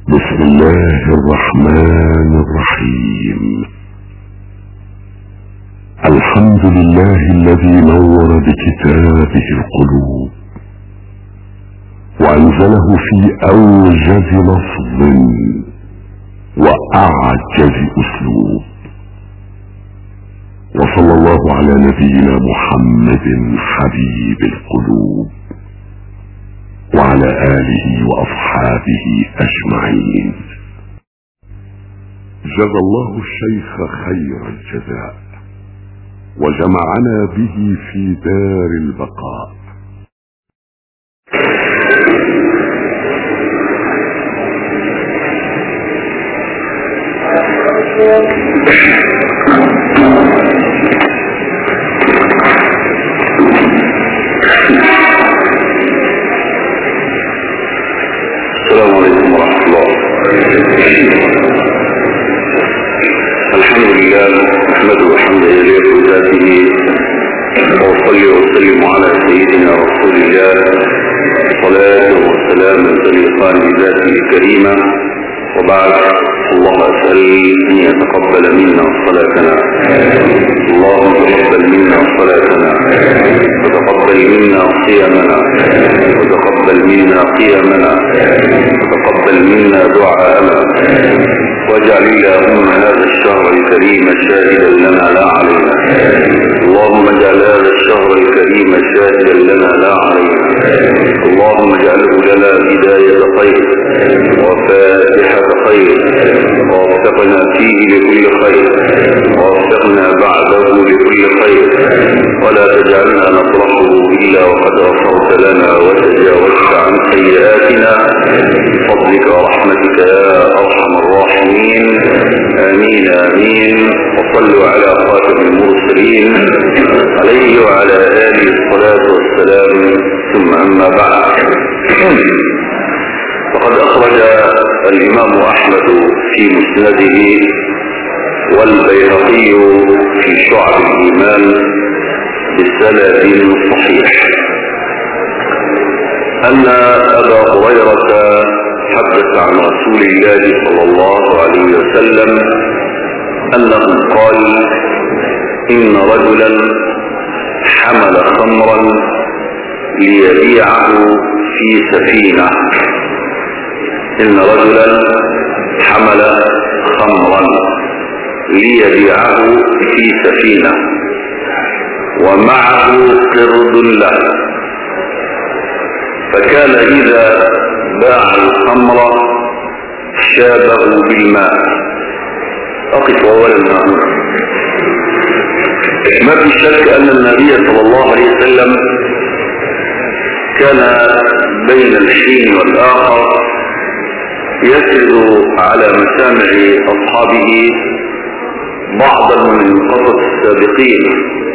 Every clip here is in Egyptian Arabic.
بسم الله الرحمن الرحيم الحمد لله الذي نور بكتابه القلوب وانزله في اوجز لفظ واعجز اسلوب وصلى الله على نبينا محمد حبيب القلوب وعلى آله وأصحابه أجمعين جزى الله الشيخ خير الجزاء وجمعنا به في دار البقاء السلام عليكم ورحمة الله الحمد لله نحمده حمدا يليق بذاته وأصلي وأسلم على سيدنا رسول الله صلاة وسلام تليقان بذاته الكريمة وبعد الله أسأل أن يتقبل منا صلاتنا اللهم تقبل منا صلاتنا وتقبل منا صيامنا وتقبل منا قيامنا وتقبل منا دعاءنا واجعل اللهم هذا الشهر الكريم شاهدا لنا لا علينا اللهم اجعل هذا الشهر الكريم شاهدا لنا لا علينا اللهم اجعله لنا بداية خير وفاتحة خير ووفقنا فيه لكل خير ووفقنا بعده لكل خير ولا تجعلنا نطرحه إلا وقد غفرت لنا وتجاوزت عن سيئاتنا بفضلك ورحمتك يا أرحم الراحمين آمين آمين وصلوا على خاتم المرسلين عليه وعلى آله الصلاة والسلام ثم أما بعد فقد أخرج الإمام أحمد في مسنده والبيهقي في شعب الإيمان بسند صحيح أن أبا هريرة حدث عن رسول الله صلى الله عليه وسلم أنه قال إن رجلا حمل خمرا ليبيعه في سفينة إن رجلا حمل خمرا ليبيعه في سفينة ومعه قرد له فكان إذا باع الخمر شابه بالماء أقف أولا هنا ما في شك أن النبي صلى الله عليه وسلم كان بين الحين والآخر يسرد على مسامع أصحابه بعضا من قصص السابقين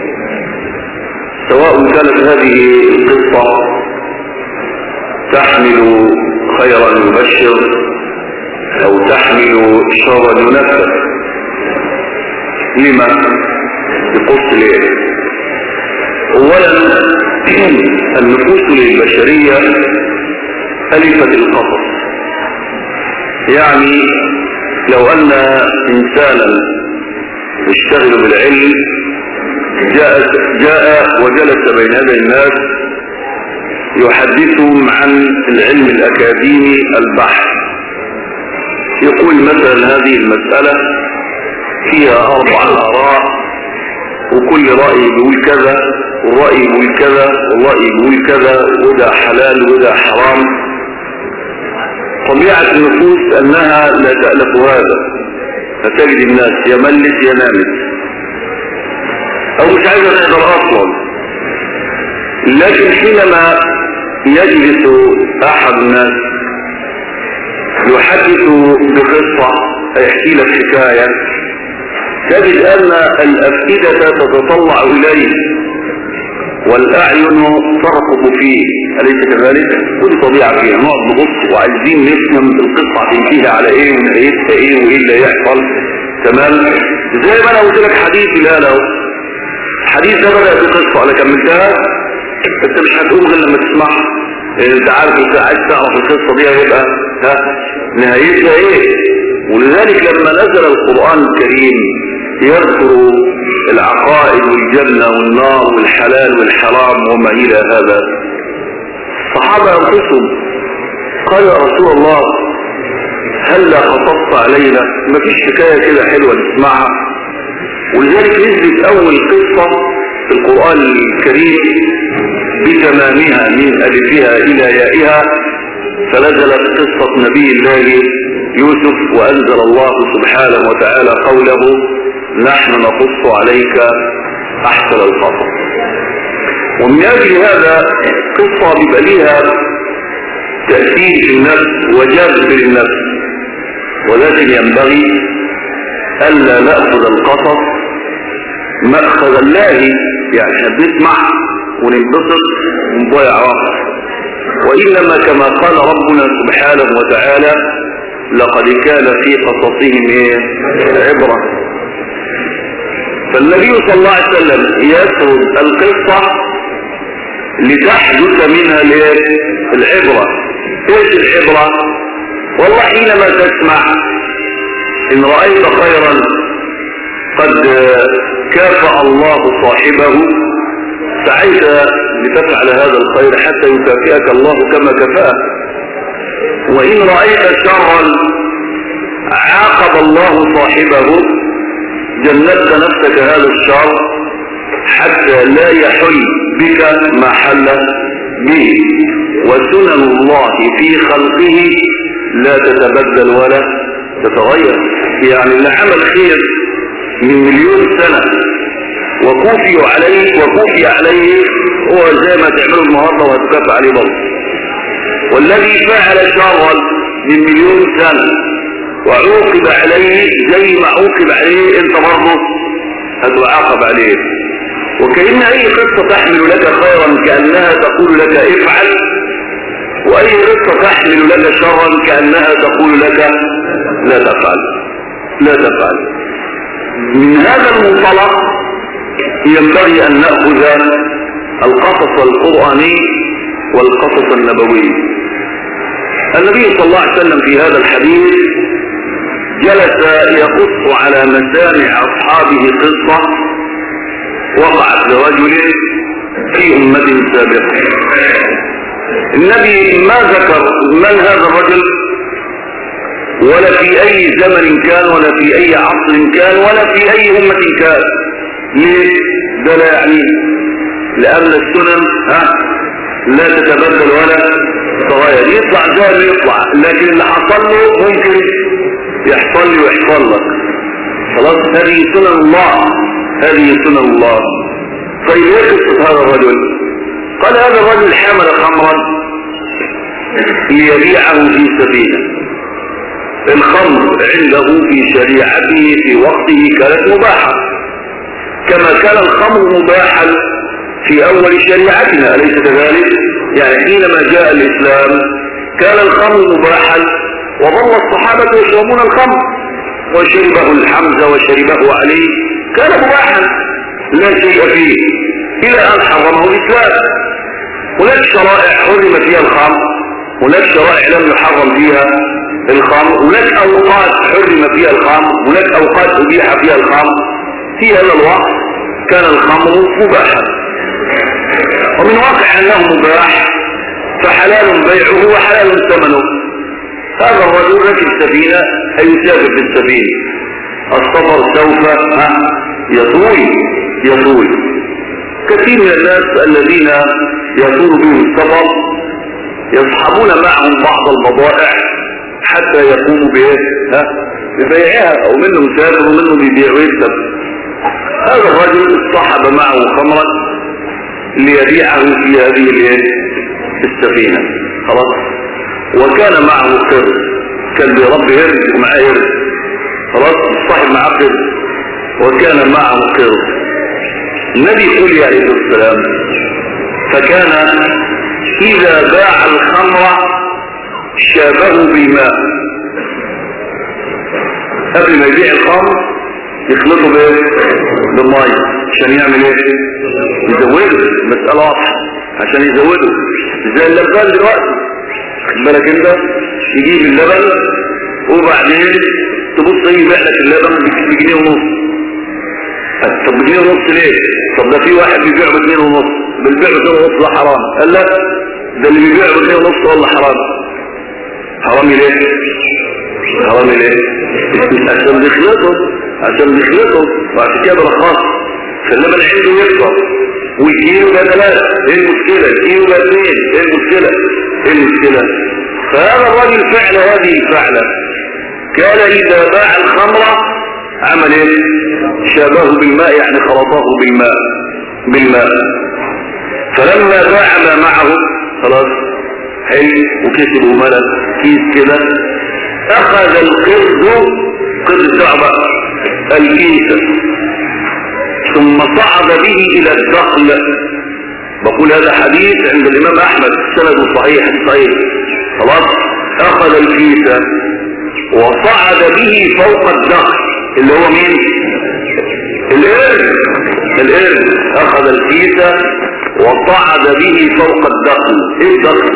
سواء كانت هذه القصة تحمل خيرا يبشر أو تحمل شرا ينفذ لما بقص ليه أولا النفوس البشرية ألفت القصص يعني لو أن إنسانا يشتغل بالعلم جاء, جاء وجلس بين يدي الناس يحدثهم عن العلم الأكاديمي البحث يقول مثلا هذه المسألة فيها أربع آراء وكل رأي يقول كذا والرأي يقول كذا والرأي يقول كذا وده حلال وده حرام طبيعة النفوس أنها لا تألف هذا فتجد الناس يا ملت يا نامت أو مش عايزة تقدر أصلا لكن حينما يجلس أحد الناس يحدث بقصة يحكي لك حكاية تجد أن الأفئدة تتطلع إليه والأعين ترقب فيه أليس كذلك؟ كل طبيعة فيها نقعد نبص وعايزين نفهم القصة هتنتهي على إيه ونهايتها إيه وإيه اللي هيحصل تمام؟ زي ما أنا قلت لك حديث لا لا حديث ده بدأ بقصة أنا كملتها انت مش هتقوم غير لما تسمعها لان انت عارف انت عايز تعرف القصه دي هيبقى ها نهايتها ايه ولذلك لما نزل القران الكريم يذكر العقائد والجنه والنار والحلال والحرام وما الى هذا الصحابه انفسهم قال يا رسول الله هل لا قصصت علينا ما فيش حكايه كده حلوه نسمعها ولذلك نزلت اول قصه في القران الكريم بتمامها من ألفها إلى يائها فنزلت قصة نبي الله يوسف وأنزل الله سبحانه وتعالى قوله نحن نقص عليك أحسن القصص ومن أجل هذا قصة بيبقى ليها تأثير في النفس وجذب للنفس ولكن ينبغي ألا نأخذ القصص مأخذ الله يعني احنا بنسمع وننبسط ونضيع وقت وإنما كما قال ربنا سبحانه وتعالى لقد كان في قصصهم ايه عبرة فالنبي صلى الله عليه وسلم يسرد القصة لتحدث منها الايه العبرة ايش العبرة والله حينما تسمع ان رأيت خيرا قد كافأ الله صاحبه سعيت لتفعل هذا الخير حتى يكافئك الله كما كفاه وإن رأيت شرا عاقب الله صاحبه جنبت نفسك هذا الشر حتى لا يحل بك ما حل به وسنن الله في خلقه لا تتبدل ولا تتغير يعني اللي عمل خير من مليون سنة وكوفي عليه وكوفي عليه هو زي ما تعمله النهارده وهتكافئ عليه برضه والذي فعل شرا من مليون سنة وعوقب عليه زي ما عوقب عليه انت برضه هتعاقب عليه وكأن اي قصة تحمل لك خيرا كأنها تقول لك افعل واي قصة تحمل لك شرا كأنها تقول لك لا تفعل لا تفعل من هذا المنطلق ينبغي أن نأخذ القصص القرآني والقصص النبوي النبي صلى الله عليه وسلم في هذا الحديث جلس يقص على مسامع أصحابه قصة وقعت لرجل في أمة سابقة النبي ما ذكر من هذا الرجل ولا في أي زمن كان ولا في أي عصر كان ولا في أي أمة كان ليه ده لا يعني لأن السنن ها لا تتبدل ولا تغير يطلع زي ما يطلع لكن اللي حصل له ممكن يحصل لي ويحصل لك خلاص هذه سنن الله هذه سنن الله طيب ايه قصة هذا الرجل قال هذا الرجل حمل خمرا ليبيعه في سبيله الخمر عنده في شريعته في وقته كانت مباحة كما كان الخمر مباحا في أول شريعتنا أليس كذلك؟ يعني حينما جاء الإسلام كان الخمر مباحا وظل الصحابة يشربون الخمر وشربه الحمزة وشربه علي كان مباحا لا شيء فيه إلى أن حرمه الإسلام هناك شرائع حرم فيها الخمر هناك شرائع لم يحرم فيها الخمر هناك أوقات حرم فيها الخمر هناك أوقات أبيح فيها الخمر في هذا الوقت كان الخمر مباحا ومن واقع أنه مباح فحلال بيعه وحلال ثمنه هذا الرجل ركب سفينة أي يسافر بالسفينة السفر سوف ها يطول يطول كثير من الناس الذين يطول بهم السفر يصحبون معهم بعض البضائع حتى يقوموا بايه ها ببيعها او منه مسافر ومنه بيبيع ويكسب هذا الرجل اصطحب معه خمرا ليبيعه في هذه الايه السفينة خلاص وكان معه قرد كان بيربي هرد ومعاه هرد خلاص اصطحب معاه قرد وكان معه قرد النبي يقول عليه السلام فكان اذا باع الخمر شابه بالماء قبل ما يبيع الخمر يخلطه بايه بالميه عشان يعمل ايه يزوده مسألة واضحة عشان يزودوا زي اللبان دلوقتي خد بالك انت يجيب اللبن وبعدين تبص يبيع لك اللبن بجنيه ونص طب بجنيه ونص ليه طب ده في واحد بيبيع بجنيه ونص بالبيع بجنيه ونص ده حرام قال لا ده اللي بيبيع بجنيه ونص والله حرام حرامي ليه حرامي ليه عشان بيخلطه عشان بيخلطه وعشان كده برخص فاللبن عنده يكبر والكيلو بقى ثلاثة ايه المشكلة الكيلو بقى اثنين ايه المشكلة ايه المشكلة فهذا الرجل فعل هذه الفعلة كان اذا باع الخمرة عمل ايه شابه بالماء يعني خلطه بالماء بالماء فلما باع ما معه خلاص حلو وكسب وملك كيس كده اخذ القرد قرد شعبة الكيس ثم صعد به الى الدخل بقول هذا حديث عند الامام احمد سند صحيح صحيح خلاص اخذ الكيس وصعد به فوق الدخل اللي هو مين القرد القرد اخذ الكيس وصعد به فوق الدخل ايه الدخل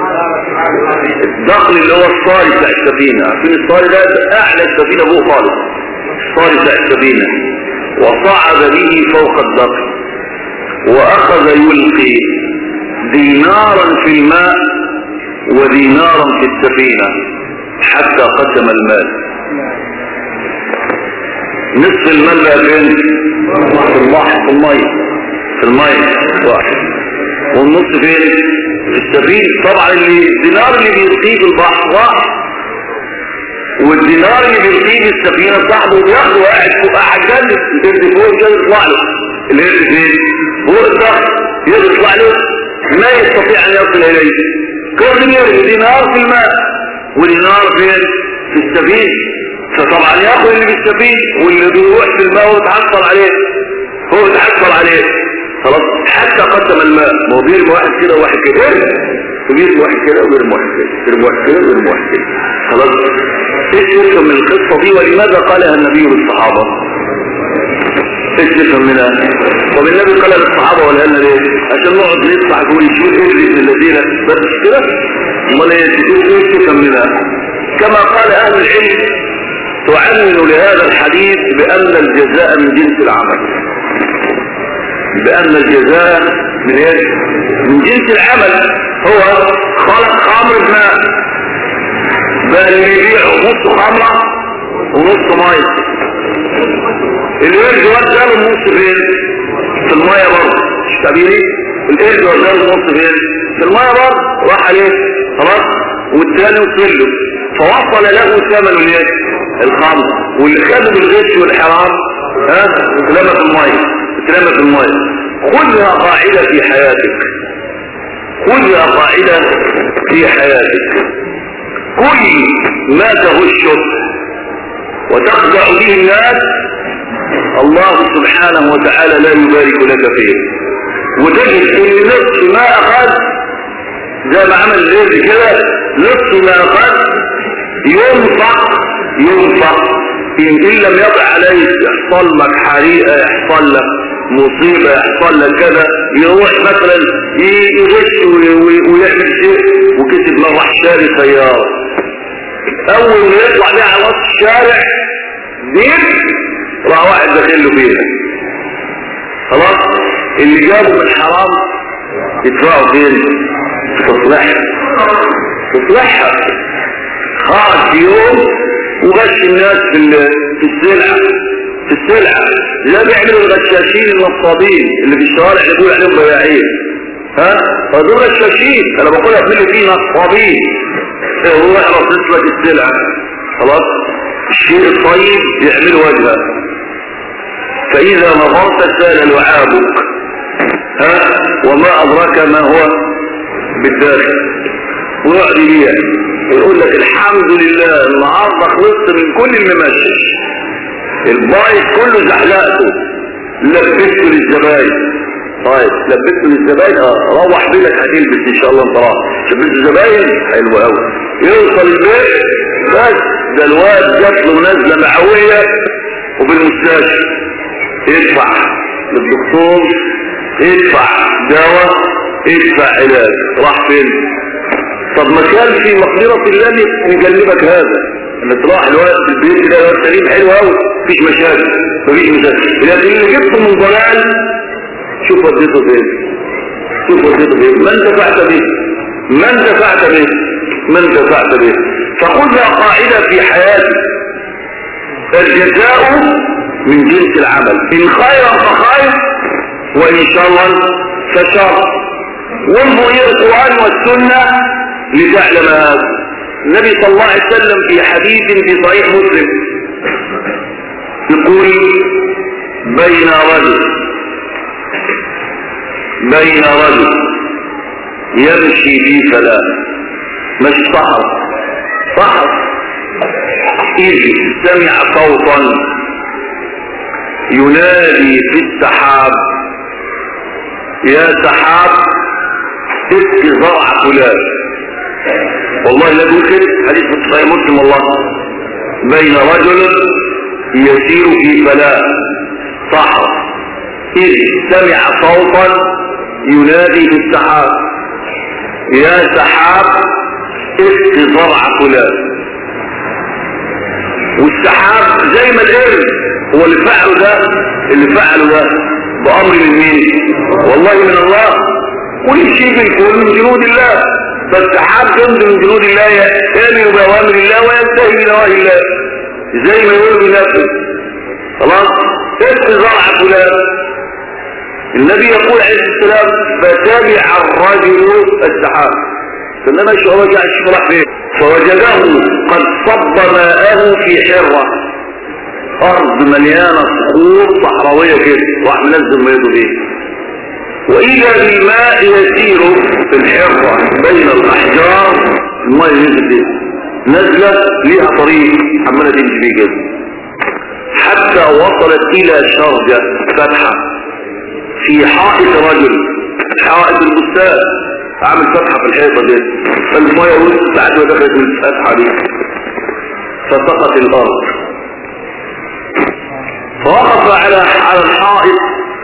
الدخل اللي هو الصاري بتاع السفينة عارفين الصاري ده اعلى السفينة فوق خالص الصاري بتاع السفينة وصعد به فوق الدخل واخذ يلقي دينارا في الماء ودينارا في السفينة حتى قسم المال نصف المال بقى فين في البحر في المية في المية واحد والنص فين في السفينة طبعا اللي الدينار اللي بيلقيه في البحر راح والدينار اللي بيلقيه في السفينة صاحبه بياخده قاعد فوق قاعد جنب القرد فوق كده يطلع له القرد فين فوق الضغط يطلع له ما يستطيع ان يصل اليه كل يرمي دينار في الماء ودينار فين في السفينة فطبعا ياخد اللي في السفينة واللي بيروح في الماء ويتحصل عليه هو يتحصل عليه خلاص حتى قسم الماء ما هو بيرمي واحد كده وواحد كده بيرمي واحد كده وبيرمي واحد كده بيرمي واحد كده وبيرمي واحد كده خلاص ايش تفهم من القصة دي ولماذا قالها النبي للصحابة ايش تفهم منها طب النبي قال للصحابة ولا لنا ليه عشان نقعد نسمع نقول شو ابليس الذين بس كده امال ايه ايش تفهم منها كما قال اهل العلم تعلل لهذا الحديث بان الجزاء من جنس العمل بان الجزاء من ايه من جنس العمل هو خلق خمر بماء بقى اللي يبيع نص خمرة ونص مية اللي يرجع وداله النص فين في المية برضه مش تعبيري القرد وداله النص فين في المية برضه راح عليه خلاص والتاني وصل له فوصل له ثمن الايه الخمر واللي خده بالغش والحرام ها اترمى في المية اترمى في المية خذها قاعدة في حياتك خذها قاعدة في حياتك كل ما تغشه وتخدع به الناس الله سبحانه وتعالى لا يبارك لك فيه وتجد ان نصف ما اخذ زي ما عمل زيد كده نصف ما اخذ ينفق ينفق ان لم يضع عليك يحصل لك حريقه يحصل لك مصيبة يحصل لك كذا يروح مثلا يغش ويعمل شيء وكتب ما راح شاري سيارة اول ما يطلع بيها على وسط الشارع دير راح واحد داخل له فيها خلاص اللي جابه من الحرام يدفعه فين تصلحها تصلحها خرج في يوم وغش الناس في في السلعة في السلعة لا بيعملوا الغشاشين النصابين اللي في الشوارع اللي بيقول عليهم بياعين ها فدول غشاشين انا بقول اعملوا فيه نصابين هو يعرف نسبة السلعة خلاص الشيء الطيب يعمل وجهه فإذا نظرت سال لعابك ها وما أدراك ما هو بالداخل ويقعد يبيع ويقول لك الحمد لله النهارده خلصت من كل الممشي البايظ كله زحلقته لبسته للزباين طيب لبسته للزباين اه روح بيتك هتلبس ان شاء الله انت راح لبست الزباين حلو قوي يوصل البيت بس ده الواد جات له نزله معويه وبالمستشفى يدفع للدكتور يدفع دواء ادفع علاج راح فين طب ما كان في مقدرة الله يجنبك هذا انك تروح الوقت في البيت كده الوقت سليم حلو قوي مفيش مشاكل مفيش مشاكل لكن اللي جبته من ضلال شوف وديته فين شوف وديته فين ما انتفعت به ما انتفعت به ما انتفعت به فخذها قاعدة في حياتك الجزاء من جنس العمل ان خيرا فخير وان شرا فشر وانظر الى القرآن والسنة لتعلم هذا النبي صلى الله عليه وسلم في حديث في صحيح مسلم يقول بين رجل بين رجل يمشي في فلاة مش صحر صحر إذ سمع صوتا ينادي في السحاب يا سحاب اسك زرع فلان والله لا يمكن حديث في صحيح مسلم والله بين رجل يسير في فلاة صحر إذ سمع صوتا ينادي في السحاب يا سحاب اسك زرع فلان والسحاب زي ما القرد هو اللي فعله ده اللي فعله ده بأمر من مين والله من الله كل شيء بيكون من جنود الله فالسحاب جند من جنود الله يأمر بأوامر الله وينتهي بنواهي الله زي ما يقول بنفسه خلاص اسك زرع فلان النبي يقول عليه السلام فتبع الرجل السحاب فلما ماشي هو جاء الشيخ راح فين فوجده قد صب ماءه في حرة ارض مليانة صخور صحراوية كده راح منزل ميته فيه واذا بالماء يسير في الحرة بين الاحجار الماء ينزل فيه نزلة ليها طريق عمالة تمشي فيه كده حتى وصلت الى شرجة فتحة في حائط رجل حائط البستان عامل فتحة في الحيطة دي فالمية وسط بعد ما دخلت من الفتحة دي فسقط الأرض فوقف على على الحائط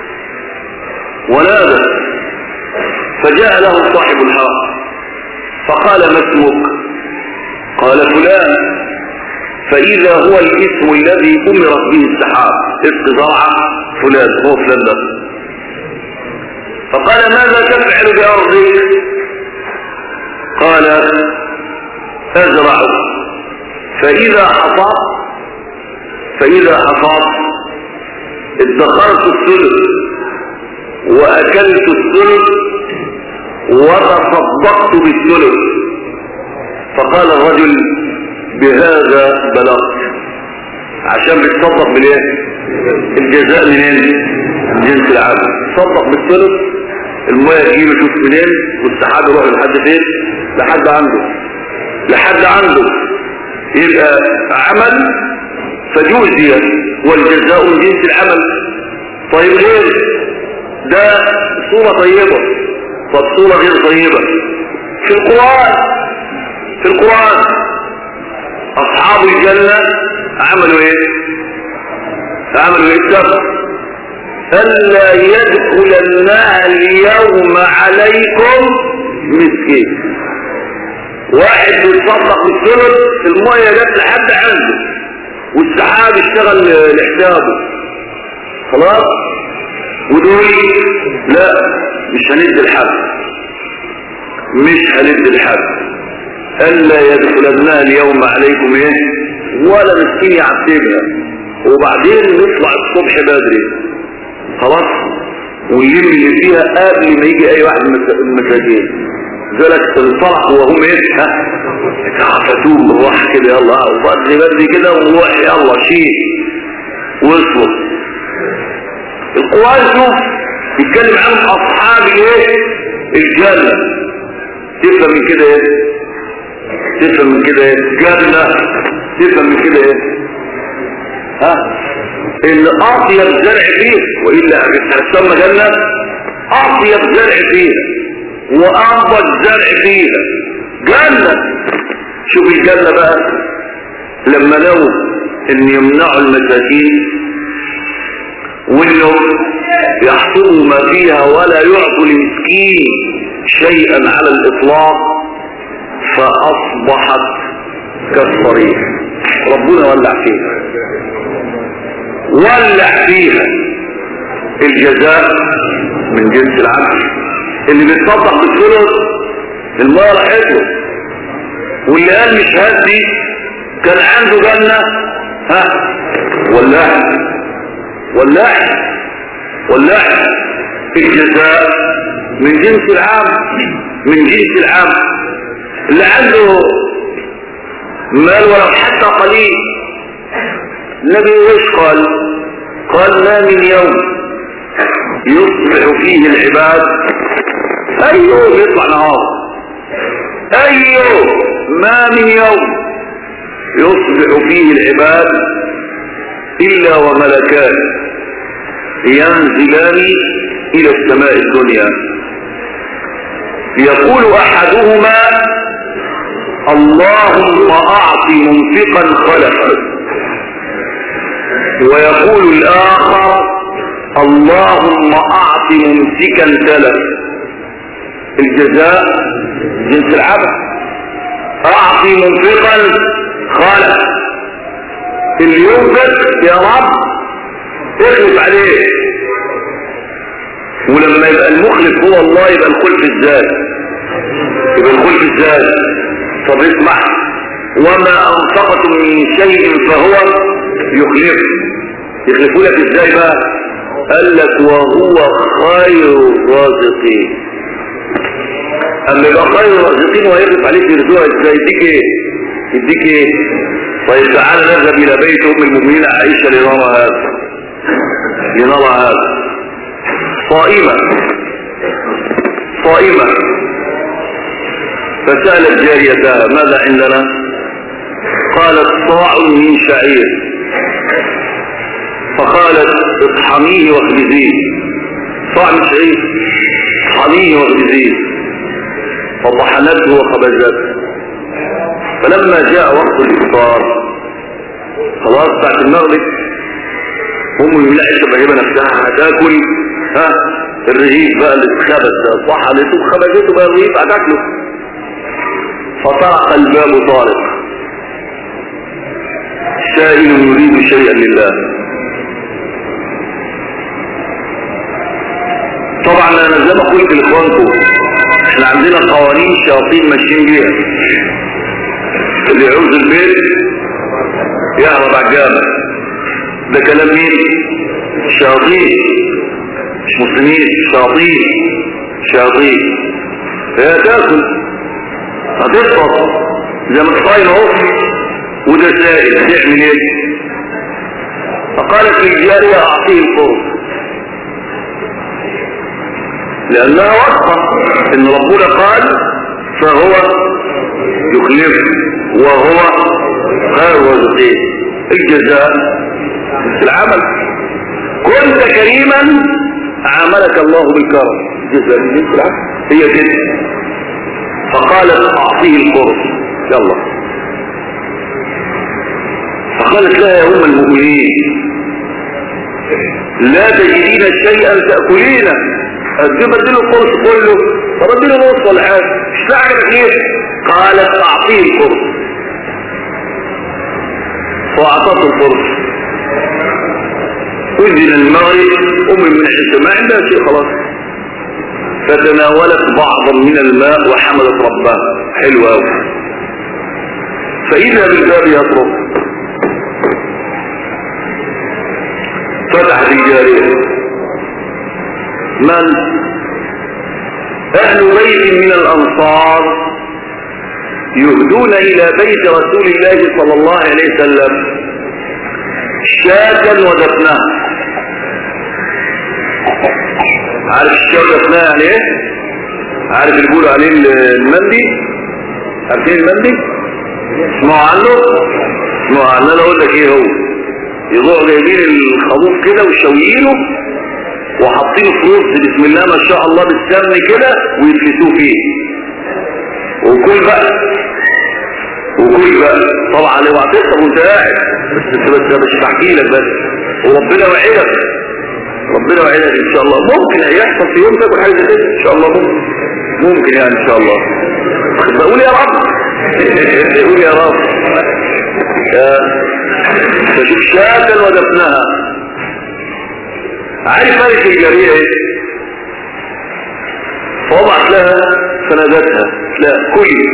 ونادى فجاء له صاحب الحائط فقال ما اسمك قال فلان فإذا هو الاسم الذي أمرت به السحاب اسم زرعة فلان هو فلان ده فقال ماذا تفعل بأرضك قال أزرع فإذا حصاد فإذا حصاد ادخرت الثلث وأكلت الثلث وتصدقت بالثلث فقال الرجل بهذا بلغت عشان بتصدق بالايه الجزاء منين جنس العمل تصدق بالثلث المية تجيب تشوف منين والسحاب يروح لحد فين لحد عنده لحد عنده يبقى عمل فجوزي والجزاء من جنس العمل طيب غير ده صورة طيبة طب صورة غير طيبة في القرآن في القرآن أصحاب الجنة عملوا ايه عملوا ايه السبب ألا يدخلنها اليوم عليكم مسكين واحد بيتصدق بالثلث المية جت لحد عنده والسحاب اشتغل لحسابه خلاص ودول لا مش هندي الحد مش هندي الحد ألا يدخلنها اليوم عليكم ايه ولا مسكين يعتبها وبعدين نطلع الصبح بدري خلاص والليل اللي فيها قبل ما يجي اي واحد من المساجين ذلك الفرح وهم ايه ها تعفتوه بالراحه كده يلا وبدري بدري كده ونروح يلا شيء وصلوا القرآن شوف يتكلم عن اصحاب ايه الجنة تفهم من كده ايه تفهم من كده ايه جنة تفهم من كده ايه ها اللي اطيب زرع فيه والا هتسمى جنة اطيب زرع فيها وانضج زرع فيها جنة شوف الجنة بقى لما لو ان يمنعوا المساكين وانهم يحصروا ما فيها ولا يعطوا المسكين شيئا على الاطلاق فاصبحت كالصريح ربنا ولع فيها ولع فيها الجزاء من جنس العمل اللي بيتصدق بالثلث الميه راحته واللي قال مش هدي كان عنده جنة ها ولعت ولعت ولعت الجزاء من جنس العام من جنس العام اللي عنده مال ولو حتى قليل النبي ايش قال قال ما من يوم يصبح فيه العباد ايوه يطلع نهار ايوه ما من يوم يصبح فيه العباد الا وملكان ينزلان الى السماء الدنيا يقول احدهما اللهم اعط منفقا خلفا ويقول الاخر اللهم اعط ممسكا تلف الجزاء جنس العبد اعطي منفقا خلف اللي ينفق يا رب اخلف عليه ولما يبقى المخلف هو الله يبقى الخلف الذات يبقى الخلف الذات طب اسمع وما انفقتم من شيء فهو يخلف يخلفوا لك ازاي بقى قال لك وهو خير الرازقين اما يبقى خير الرازقين ويخلف عليك يرزقها ازاي يديك ايه يديك ايه طيب تعالى نذهب الى بيت ام المؤمنين عائشه لنرى هذا لنرى هذا صائمه صائمه فسالت جاريتها ماذا عندنا قالت صاع من شعير فقالت اطحنيه واخبزيه صاع من شعير اطحنيه واخبزيه فطحنته وخبزته فلما جاء وقت الافطار خلاص بعد المغرب ام المؤمنين عائشه بجيبه نفسها هتاكل ها الرغيف بقى اللي اتخبز ده طحنته وخبزته بقى الرغيف هتاكله فطرق الباب طارق سائل يريد شيئا لله طبعا انا زي ما قلت لاخوانكم احنا عندنا قوانين شياطين ماشيين بيها اللي يعوز البيت يهرب على الجامع ده كلام مين شياطين مش مسلمين شياطين شياطين هي تاكل هتفطر زي ما الصايم اهو وده سائل تعمل ايه فقالت الجارية اعطيه الفرص لانها واثقة ان ربنا قال فهو يخلف وهو خير الرزقين الجزاء العمل كنت كريما عاملك الله بالكرم جزاء من العمل هي كده فقالت اعطيه القرص يلا فقالت لها يا ام المؤمنين لا تجدين شيئا تأكلينه هتجيب اديله القرص كله طب اديله نص ولا حاجه مش لاعب كتير قالت اعطيه القرص واعطته القرص اذن المغرب ام من حسن ما عندها شيء خلاص فتناولت بعضا من الماء وحملت ربها حلوة قوي فإذا بالباب يطرق فتحت الجارية من أهل بيت من الأنصار يهدون إلى بيت رسول الله صلى الله عليه وسلم شاة ودفنها عارف الشاة ودفنها يعني ايه عارف اللي بيقولوا عليه المندي عارفين المندي اسمعوا عنه اسمعوا عنه انا اقول لك ايه هو يروحوا جايبين الخروف كده وشويينه وحاطينه في رز بسم الله ما شاء الله بالسمن كده ويفلتوه فيه وكل بقى وكل بقى طبعا لو هتفطر وانت قاعد بس بس بس مش بحكي لك بس وربنا وعدك ربنا وعدك ان شاء الله ممكن يحصل في يوم تاكل حاجه زي كده ان شاء الله ممكن ممكن يعني ان شاء الله بقول يا رب قول يا رب فشوف شاة ودفنها عارف ملك الجارية ايه وضعت لها سندتها لا كلي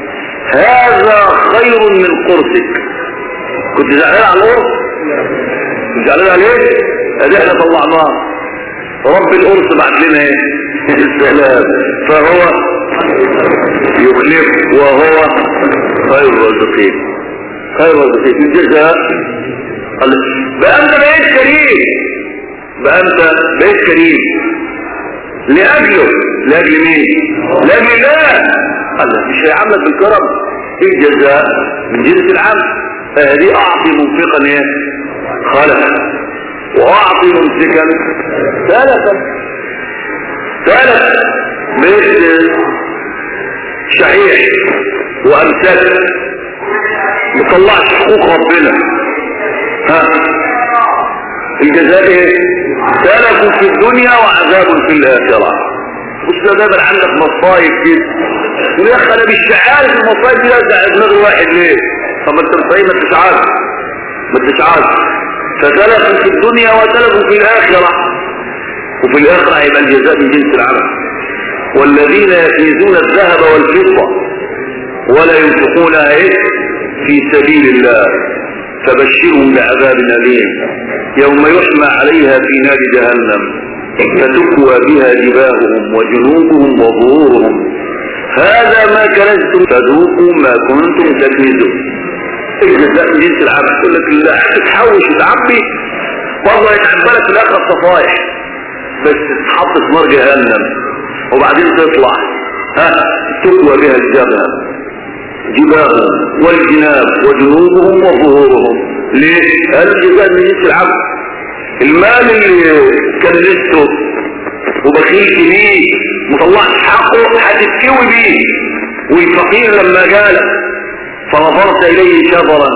هذا خير من قرصك كنت زعلان على القرص كنت زعلان عليه ادي احنا طلعناه رب القرص بعت لنا ايه السلام فهو يخلف وهو خير الرازقين خير الرازقين الجزاء قال بقى انت بقيت كريم بقى انت بقيت كريم لاجله لاجل مين لاجل الله قال مش هيعاملك بالكرم الجزاء من جنس العمل فهذه اعطي منفقا ايه خلف واعطي ممسكا ثلاثا ثلاث مثل شحيح وامثال مطلعش حقوق ربنا ها الجزاء ايه سلك في الدنيا وعذاب في الاخره بص ده دايما عندك مصايب كده تقول يا اخي انا مش عارف المصايب دي ارجع دماغ الواحد ليه طب ما انت مصايب ما انتش عارف ما انتش عارف فتلف في الدنيا وتلف في الاخره وفي الاخره هيبقى الجزاء من جنس العمل والذين يكنزون الذهب والفضه ولا ينفقونها ايه في سبيل الله فبشرهم بعذاب أليم يوم يحمى عليها في نار جهنم فتكوى بها جباههم وجنوبهم وظهورهم هذا ما كنزتم فذوقوا ما كنتم تكنزون الجزاء من جنس العبد يقول لك لا تتحوش وتعبي والله يتعبى لك في الاخر صفايح بس تتحط في نار جهنم وبعدين تطلع ها تكوى بها الجبهه جباههم والجناب وجنوبهم وظهورهم ليه؟ هذا الجزاء من جنس العبد المال اللي كنسته وبخيلت بيه مطلعش حقه هتتكوي بيه والفقير لما جالك فنظرت اليه شبرا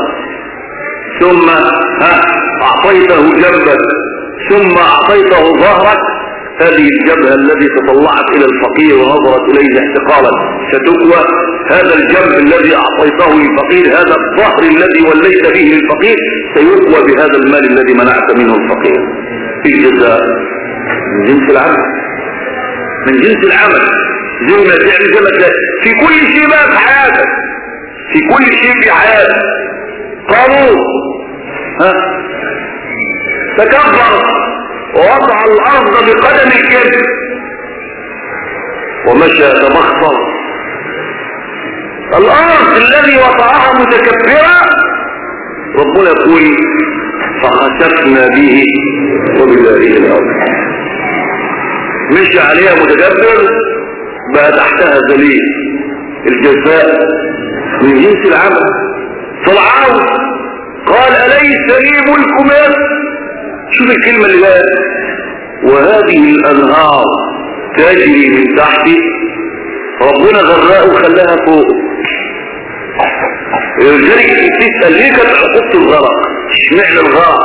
ثم ها اعطيته جنبك ثم اعطيته ظهرك هذه الجبهة التي تطلعت الى الفقير ونظرت اليه احتقارا ستكوى هذا الجنب الذي اعطيته للفقير هذا الظهر الذي وليت به للفقير سيكوى بهذا المال الذي منعت منه الفقير الجزاء من جنس العمل من جنس العمل زي ما تعمل زي ما تلاقي في كل شيء بقى في حياتك في كل شيء في حياتك قانون ها تكبر ووضع الارض بقدم الكبر ومشى تبخر الارض الذي وضعها متكبرة ربنا يقول فخسفنا به وبداره الارض مشي عليها متكبر بقى تحتها ذليل الجزاء من جنس العمل فرعون قال أليس لي ملك مصر شوف الكلمة اللي جاءت وهذه الأنهار تجري من تحتي ربنا غرقه وخلاها فوق لذلك تسأل ليه كانت عقوبة الغرق اشمعنى الغرق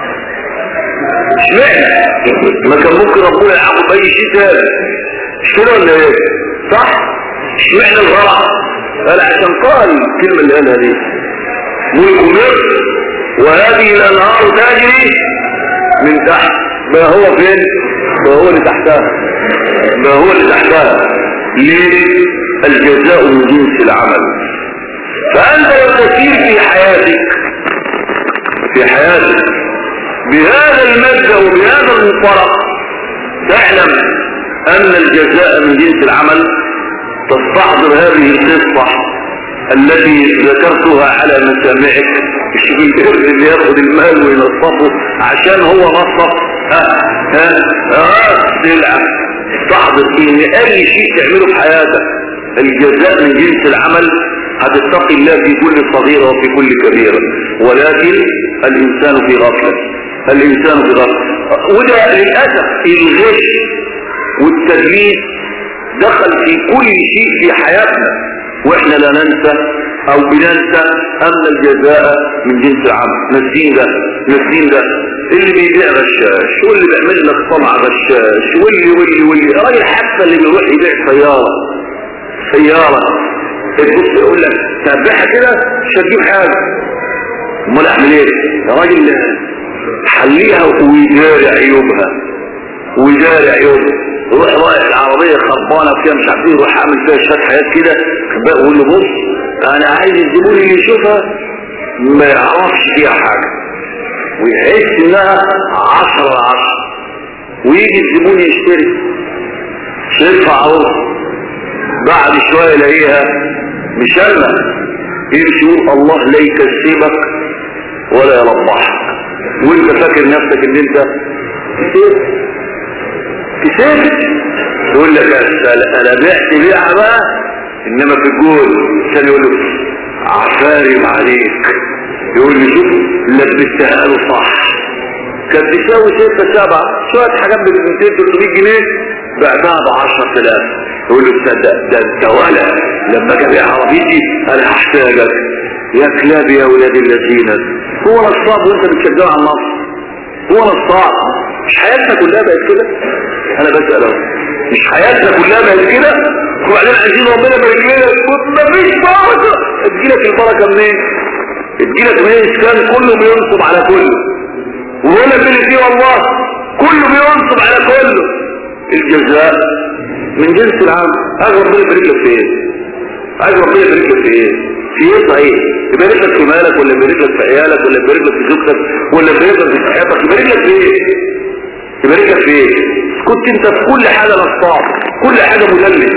اشمعنى ما كان ممكن ربنا يعاقب اي شيء تاني مش كده ولا ايه صح اشمعنى الغرق قال عشان قال الكلمة اللي قالها دي ملك مصر وهذه الانهار تجري من تحت ما هو فين ما هو اللي تحتها ما هو اللي تحتها ليه الجزاء من جنس العمل فأنت لو تسير في حياتك في حياتك بهذا المبدأ وبهذا المنطلق تعلم أن الجزاء من جنس العمل تستحضر هذه القصة التي ذكرتها على مسامعك الشبيل اللي ياخد المال وينصفه عشان هو نصف ها ها ها سلعة تحضر ان اي شيء تعمله في حياتك الجزاء من جنس العمل هتتقي الله في كل صغيرة وفي كل كبيرة ولكن الانسان في غفلة الانسان في غفلة وده للأسف الغش والتدليس دخل في كل شيء في حياتنا واحنا لا ننسى او بننسى ان الجزاء من جنس العمل ناسين ده ناسين ده اللي بيبيع غشاش واللي بيعمل لك صنع غشاش واللي واللي واللي راجل حتى اللي بيروح يبيع سيارة سيارة تبص يقول لك تبعها كده مش هتجيب حاجة امال اعمل ايه يا راجل حليها ويجاري عيوبها ويجاري عيوبها يروح رايح العربية خربانة فيها مش عارف ايه يروح عامل فيها شوية حاجات كده ويقول له بص انا عايز الزبون اللي يشوفها ما يعرفش فيها حاجة ويحس انها عشرة عشرة ويجي الزبون يشتري شايفها عروض بعد شوية يلاقيها مشلة يمشي يقول الله لا يكسبك ولا يربحك وانت فاكر نفسك ان انت كسبت كسبت يقول لك انا بعت بيعة بقى انما في الجول كان يقول له عفارم عليك يقول لي شوف لبستها له صح كانت تساوي ستة سبعة شوية حاجات ب 200 300 جنيه بعتها ب 10000 يقول له تصدق ده انت ولا لما اجي ابيع عربيتي انا هحتاجك يا كلاب يا ولاد الذين هو نصاب وانت بتشجعه على النصر هو نصاب مش حياتنا كلها بقت كده انا بسأل اهو مش حياتنا كلها بقت كده وبعدين عايزين ربنا يبارك لنا مفيش بركه تجيلك البركه منين تجيلك منين كان كله بينصب على كله وهنا بين دي والله كله بينصب على كله الجزاء من جنس العام عايز ربنا يبارك لك في ايه عايز ربنا يبارك لك في ايه في ايه صحيح يبارك لك في مالك ولا يبارك لك في عيالك ولا يبارك لك في زوجتك ولا يبارك لك في صحتك يبارك لك في ايه يبارك لك في ايه كنت انت في كل حاجه نصاب كل حاجه مدلس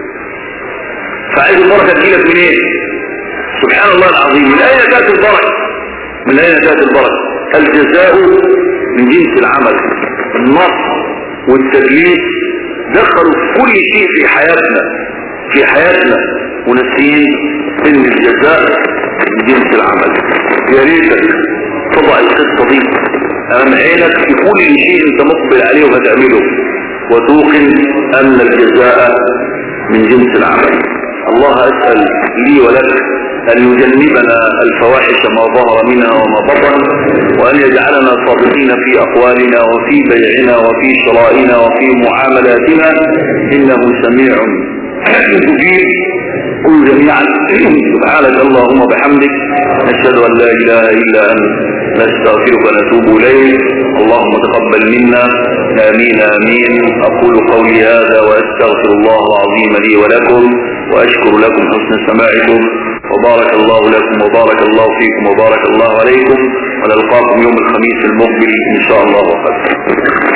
فعايز البركه تجيلك منين إيه؟ سبحان الله العظيم من اين جاءت البركه من اين جاءت البركه الجزاء من جنس العمل النصر والتدليس دخلوا في كل شيء في حياتنا في حياتنا ونسيين ان الجزاء من جنس العمل يا ريتك تضع القصه دي امام عينك في كل شيء انت مقبل عليه وهتعمله وتوقن ان الجزاء من جنس العمل الله اسال لي ولك أن يجنبنا الفواحش ما ظهر منها وما بطن وأن يجعلنا صادقين في أقوالنا وفي بيعنا وفي شرائنا وفي معاملاتنا إنه سميع مجيب قل جميعا سبحانك اللهم بحمدك نشهد أن لا إله إلا أنت نستغفرك ونتوب إليك اللهم تقبل منا آمين آمين أقول قولي هذا وأستغفر الله العظيم لي ولكم وأشكر لكم حسن سماعكم وبارك الله لكم وبارك الله فيكم وبارك الله عليكم ونلقاكم يوم الخميس المقبل إن شاء الله وقدر